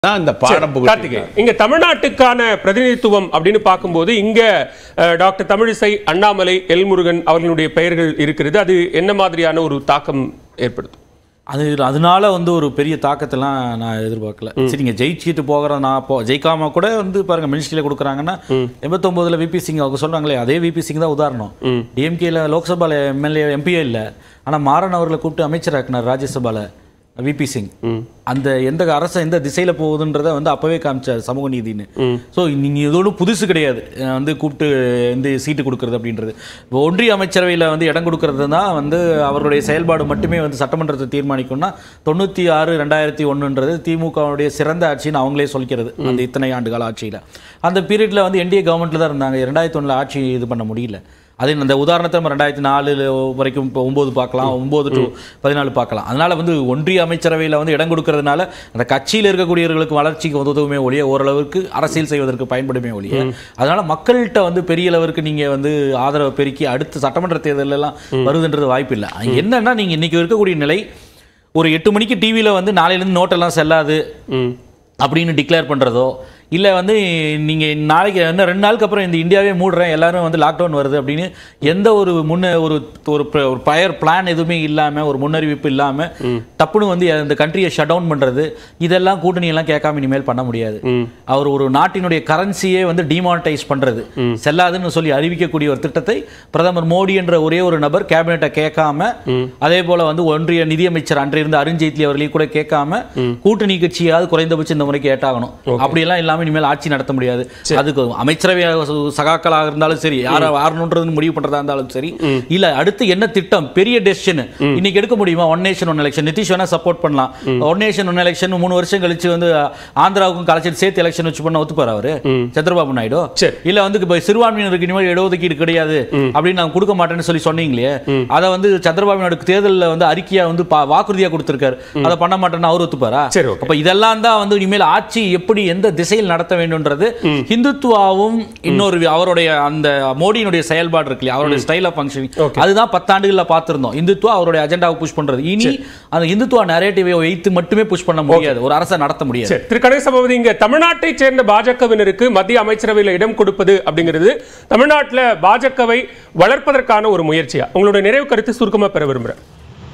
தான் இந்த பாடம் கார்த்திகை இங்க தமிழ்நாட்டுக்கான பிரதிநிதித்துவம் அப்படின்னு பார்க்கும்போது இங்க அஹ், டாக்டர் தமிழிசை அண்ணாமலை எல்முருகன் அவர்களுடைய பெயர்கள் இருக்கிறது அது என்ன மாதிரியான ஒரு தாக்கம் ஏற்படுத்தும் அது அதனால வந்து ஒரு பெரிய தாக்கத்தெல்லாம் நான் எதிர்பார்க்கல சரி நீங்க ஜெயிச்சிட்டு போகிற நான் போ ஜெயிக்காம கூட வந்து பாருங்க மினிஸ்ட்ரியில் கொடுக்குறாங்கன்னா எண்பத்தொம்போதுல விபி சிங் அவங்க சொல்றாங்களே அதே விபி சிங் தான் உதாரணம் டிஎம்கேல லோக்சபால எம்எல்ஏ எம்பியே இல்லை ஆனா மாறன் அவர்களை கூப்பிட்டு அமைச்சராக்குனார் ராஜ்யசபால விபி சிங் அந்த எந்த அரசு எந்த திசையில போகுதுன்றத வந்து அப்பவே காமிச்சார் சமூக நீதினு ஸோ நீங்க இது ஒன்றும் புதுசு கிடையாது அஹ் வந்து கூப்பிட்டு இந்த சீட்டு கொடுக்கறது அப்படின்றது இப்போ ஒன்றிய அமைச்சரவையில் வந்து இடம் கொடுக்கறது தான் வந்து அவருடைய செயல்பாடு மட்டுமே வந்து சட்டமன்றத்தை தீர்மானிக்கும்னா தொண்ணூற்றி ஆறு ரெண்டாயிரத்தி ஒன்றுன்றது திமுகவுடைய சிறந்த ஆட்சின்னு அவங்களே சொல்லிக்கிறது அந்த இத்தனை ஆண்டு கால ஆட்சியில் அந்த பீரியடில் வந்து என்டிஏ கவர்மெண்ட்டில் தான் இருந்தாங்க ரெண்டாயிரத்தி ஒன்றில் ஆட்சி இது பண்ண முடியல அதே அந்த உதாரணத்தை நம்ம ரெண்டாயிரத்தி நாலு வரைக்கும் இப்போ ஒம்பது பார்க்கலாம் ஒம்பது டு பதினாலு பார்க்கலாம் அதனால வந்து ஒன்றிய அமைச்சரவையில் வந்து இடம் கொடுக்கறதுனால அந்த கட்சியில் இருக்கக்கூடியவர்களுக்கு வளர்ச்சிக்கு உதவுமே ஒழிய ஓரளவுக்கு அரசியல் செய்வதற்கு பயன்படுமே ஒழிய அதனால மக்கள்கிட்ட வந்து பெரிய அளவிற்கு நீங்க வந்து ஆதரவை பெருக்கி அடுத்த சட்டமன்ற தேர்தல் எல்லாம் வருதுன்றது வாய்ப்பு இல்லை என்னன்னா நீங்க இன்னைக்கு இருக்கக்கூடிய நிலை ஒரு எட்டு மணிக்கு டிவியில் வந்து நாளையிலேருந்து நோட்டெல்லாம் செல்லாது அப்படின்னு டிக்ளேர் பண்ணுறதோ இல்லை வந்து நீங்கள் நாளைக்கு இன்னும் ரெண்டு நாளுக்கு அப்புறம் இந்த இந்தியாவே மூடுறேன் எல்லாரும் வந்து லாக்டவுன் வருது அப்படின்னு எந்த ஒரு முன்ன ஒரு ஒரு ப- ஒரு பயர் பிளான் எதுவுமே இல்லாமல் ஒரு முன்னறிவிப்பு இல்லாமல் டப்புன்னு வந்து அந்த கண்ட்ரியை ஷட் டவுன் பண்ணுறது இதெல்லாம் கூட்டணி எல்லாம் கேட்காம இனிமேல் பண்ண முடியாது அவர் ஒரு நாட்டினுடைய கரன்சியே வந்து டிமானிட்டைஸ் பண்ணுறது செல்லாதுன்னு சொல்லி அறிவிக்கக்கூடிய ஒரு திட்டத்தை பிரதமர் மோடி என்ற ஒரே ஒரு நபர் கேபினெட்டை கேட்காம அதே போல வந்து ஒன்றிய நிதியமைச்சர் அன்றிருந்த அருண்ஜேட்லி அவர்களையும் கூட கேட்காம கூட்டணி கட்சியாவது குறைந்தபட்சம் இந்த முறை கேட்டாகணும் அப்படியெல்லாம் இல்லாம இனிமேல் ஆட்சி நடத்த முடியாது அதுக்கு அமைச்சரவை ச- சகாக்களாக இருந்தாலும் சரி யார ஆறணுன்றது முடிவு பண்றதா இருந்தாலும் சரி இல்ல அடுத்து என்ன திட்டம் பெரிய டெசிஷன் இன்னைக்கு எடுக்க முடியுமா one nation one election Nitish வேணா சப்போர்ட் பண்ணலாம் ஒன் நேஷன் ஒன் எலெக்ஷன் மூணு வருஷம் கழிச்சு வந்து ஆந்திராவுக்கும் கலைச்சிட்டு சேர்த்து எலெக்ஷன் வச்சு பண்ண ஒத்துப்பாரு அவரு சந்திரபாபு நாயுடு சரி. இல்ல வந்து இப்ப சிறுபான்மையினருக்கு இனிமேல் இடஒதுக்கீடு கிடையாது அப்படின்னு நான் கொடுக்க மாட்டேன்னு சொல்லி சொன்னீங்களே அதை வந்து சந்திரபாபு நாயுடு தேர்தலில் வந்து அறிக்கையா வந்து பா- வாக்குறுதியா கொடுத்திருக்காரு அதை பண்ண மாட்டேன்னு அவர் ஒத்துப்பாரா சரி, okay. அப்ப இதெல்லாம் தான் வந்து இனிமேல் ஆட்சி எப்படி எந்த திசையில் நடத்த வேண்டும்ன்றது ஹிந்துத்துவாவும் இன்னொரு வி- அவருடைய அந்த மோடியினுடைய செயல்பாடு இருக்கு இல்லையா அவருடைய ஸ்டைல் ஆஃப் ஃபங்க்ஷனிங் அதுதான் பத்தாண்டுகள்ல பார்த்திருந்தோம் இந்துத்துவா அவருடைய அஜெண்டாவை புஷ் பண்றது இனி அந்த இந்துத்துவா நரேட்டிவை வைத்து மட்டுமே புஷ் பண்ண முடியாது ஒரு அரசை நடத்த முடியாது சரி திரு கணேசபாபதி இங்க தமிழ்நாட்டை சேர்ந்த பாஜகவினருக்கு மத்திய அமைச்சரவையில் இடம் கொடுப்பது அப்படிங்கிறது தமிழ்நாட்டுல பாஜகவை வளர்ப்பதற்கான ஒரு முயற்சியா உங்களுடைய நிறைவு கருத்து சுருக்கமா பெற விரும்புறேன்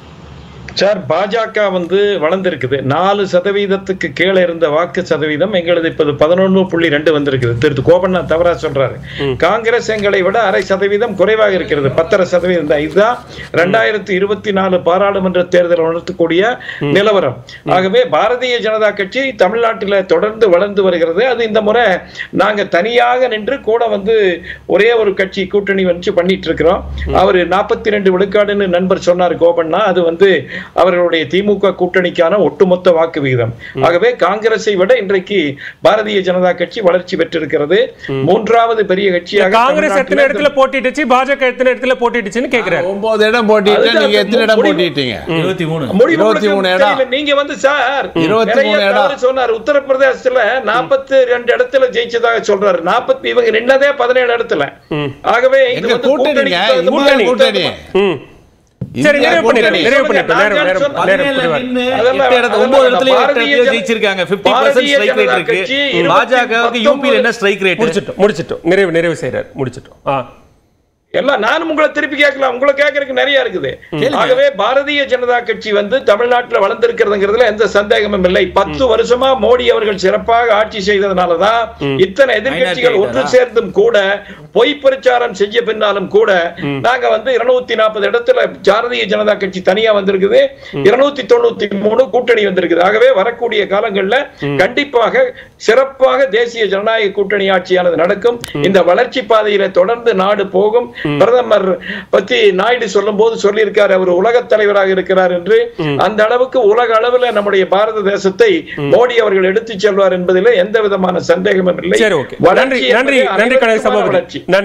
சார் பாஜக வந்து வளர்ந்திருக்குது நாலு சதவீதத்துக்கு கீழே இருந்த வாக்கு சதவீதம் எங்களது இப்போது பதினொன்று புள்ளி ரெண்டு வந்திருக்குது திரு கோபண்ணா தவறா சொல்றாரு காங்கிரஸ் எங்களை விட அரை சதவீதம் குறைவாக இருக்கிறது பத்தரை சதவீதம் தான் இதுதான் ரெண்டாயிரத்தி இருபத்தி நாலு பாராளுமன்ற தேர்தல் உணர்த்தக்கூடிய நிலவரம் ஆகவே பாரதிய ஜனதா கட்சி தமிழ்நாட்டில் தொடர்ந்து வளர்ந்து வருகிறது அது இந்த முறை நாங்க தனியாக நின்று கூட வந்து ஒரே ஒரு கட்சி கூட்டணி வச்சு பண்ணிட்டு இருக்கிறோம் அவர் நாற்பத்தி ரெண்டு விழுக்காடுன்னு நண்பர் சொன்னார் கோபண்ணா அது வந்து அவர்களுடைய திமுக கூட்டணிக்கான ஒட்டுமொத்த வாக்கு விகிதம் ஆகவே காங்கிரஸை விட இன்றைக்கு பாரதிய ஜனதா கட்சி வளர்ச்சி பெற்றிருக்கிறது மூன்றாவது பெரிய கட்சியாக காங்கிரஸ் எத்தனை தமிழ்நாட்டில் இடத்துல போட்டிட்டுச்சு பாஜக எத்தனை இடத்துல போட்டிட்டுச்சுன்னு கேக்குறாரு ஒன்பது இடம் போட்டிட்டு அதுதான் நீங்க எத்தனை இடம் முடிவு- போட்டிட்டீங்க இருபத்தி மூணு முடிவு இருபத்தி மூணு கொடுக்க இடம். தெரியல. நீங்க வந்து சார் 23 நிறைய இடம். தவறு சொன்னார் உத்தரப்பிரதேசத்துல நாற்பத்தி ரெண்டு இடத்துல ஜெயிச்சதாக சொல்றாரு நாற்பத்தி இவங்க நின்னதே பதினேழு இடத்துல ஆகவே இது எங்க வந்து கூட்டணிங்க கூட்டணிக்கு இந்தியா தகுந்த கூட்டணி ம் சரி இந்தியா நிறைவு பண்ணிட்டோம் கூட்டணி. நிறைவு பண்ணிட்டோம் நேரம் நேரம் நேரம் பதினேழுல புரிவார். நின்னு அதெல்லாம் எட்டு இடத்துல- ஒன்பது இடத்துல எட்டு பாரதிய இடத்துல ஜன- ஜெயிச்சிருக்காங்க 50% பாரதிய ஸ்ட்ரைக் ரேட் ஜனதா இருக்கு கட்சி பாஜகவுக்கு யூபியில் என்ன ஸ்ட்ரைக் ரேட் முடிச்சிட்டோம் முடிச்சிட்டோம் நிறைவு நிறைவு செய்யறாரு முடிச்சிட்டோம் ஆ எல்லாம் நானும் உங்களை திருப்பி கேட்கலாம் உங்களை கேட்கறதுக்கு நிறைய இருக்குது ஆகவே பாரதிய ஜனதா கட்சி வந்து தமிழ்நாட்டுல வளர்ந்திருக்கிறதுங்கிறதுல எந்த சந்தேகமும் இல்லை பத்து வருஷமா மோடி அவர்கள் சிறப்பாக ஆட்சி செய்ததுனாலதான் இத்தனை எதிர்க்கட்சிகள் ஒன்று சேர்ந்தும் கூட பொய் பிரச்சாரம் செஞ்ச பின்னாலும் கூட நாங்க வந்து இருநூத்தி நாற்பது இடத்துல பாரதிய ஜனதா கட்சி தனியா வந்திருக்குது இருநூத்தி தொண்ணூத்தி மூணு கூட்டணி வந்திருக்குது ஆகவே வரக்கூடிய காலங்கள்ல கண்டிப்பாக சிறப்பாக தேசிய ஜனநாயக கூட்டணி ஆட்சியானது நடக்கும் இந்த வளர்ச்சி பாதையில தொடர்ந்து நாடு போகும் பிரதமர் பத்தி நாயுடு சொல்லும் போது சொல்லியிருக்காரு அவர் உலக தலைவராக இருக்கிறார் என்று அந்த அளவுக்கு உலக அளவில் நம்முடைய பாரத தேசத்தை மோடி அவர்கள் எடுத்துச் செல்வார் என்பதில் எந்த விதமான சந்தேகமும் இல்லை சரி ஓகே நன்றி வளர்ச்சி நன்றி என்பது நன்றி கணேச அனைவருக்குமான சபாபதி வளர்ச்சி நன்றி